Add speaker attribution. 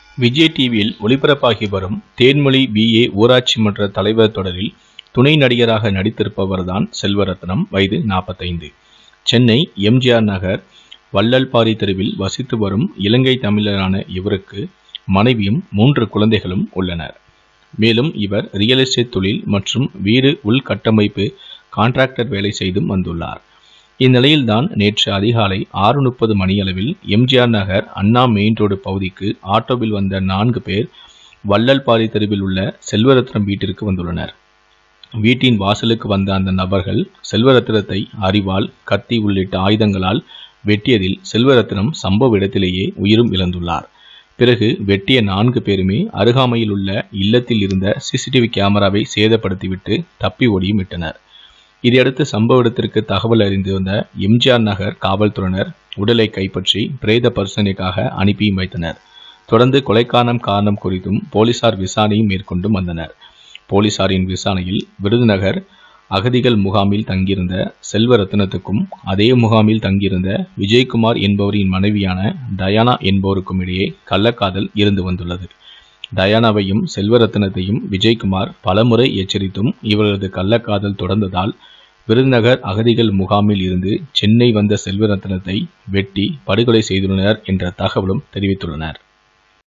Speaker 1: விஜய் டிவியில் ஒளிபரப்பாகி வரும் தேன்மொழி பிஏ ஊராட்சி மன்ற தலைவர் தொடரில் துணை நடிகராக நடித்திருப்பவர்தான் செல்வரத்னம் வயது நாற்பத்தைந்து சென்னை எம்ஜிஆர் நகர் வள்ளல்பாரி தெருவில் வசித்து வரும் இலங்கை தமிழரான இவருக்கு மனைவியும் மூன்று குழந்தைகளும் உள்ளனர் மேலும் இவர் ரியல் எஸ்டேட் தொழில் மற்றும் வீடு உள்கட்டமைப்பு கான்ட்ராக்டர் வேலை செய்தும் வந்துள்ளார் இந்நிலையில்தான் நேற்று அதிகாலை ஆறு முப்பது மணியளவில் எம்ஜிஆர் நகர் அண்ணா மெயின் ரோடு பகுதிக்கு ஆட்டோவில் வந்த நான்கு பேர் வள்ளல்பாரி தெருவில் உள்ள செல்வரத்னம் வீட்டிற்கு வந்துள்ளனர் வீட்டின் வாசலுக்கு வந்த அந்த நபர்கள் செல்வரத்னத்தை அறிவால் கத்தி உள்ளிட்ட ஆயுதங்களால் வெட்டியதில் செல்வரத்னம் சம்பவ இடத்திலேயே உயிரும் இழந்துள்ளார் பிறகு வெட்டிய நான்கு பேருமே அருகாமையில் உள்ள இல்லத்தில் இருந்த சிசிடிவி கேமராவை சேதப்படுத்திவிட்டு தப்பி ஓடியும் விட்டனர் இதையடுத்து சம்பவ இடத்திற்கு தகவல் அறிந்து வந்த எம்ஜிஆர் நகர் காவல்துறையினர் உடலை கைப்பற்றி பிரேத பரிசோதனைக்காக அனுப்பியும் வைத்தனர் தொடர்ந்து கொலைக்காரணம் காரணம் குறித்தும் போலீசார் விசாரணையும் மேற்கொண்டும் வந்தனர் போலீசாரின் விசாரணையில் விருதுநகர் அகதிகள் முகாமில் தங்கியிருந்த செல்வரத்னத்துக்கும் அதே முகாமில் தங்கியிருந்த விஜயகுமார் என்பவரின் மனைவியான டயானா என்பவருக்கும் இடையே கள்ளக்காதல் இருந்து வந்துள்ளது டயானாவையும் செல்வரத்னத்தையும் விஜயகுமார் பலமுறை எச்சரித்தும் இவரது கள்ளக்காதல் தொடர்ந்ததால் விருதுநகர் அகதிகள் முகாமில் இருந்து சென்னை வந்த செல்வரத்னத்தை வெட்டி படுகொலை செய்துள்ளனர் என்ற தகவலும் தெரிவித்துள்ளனர்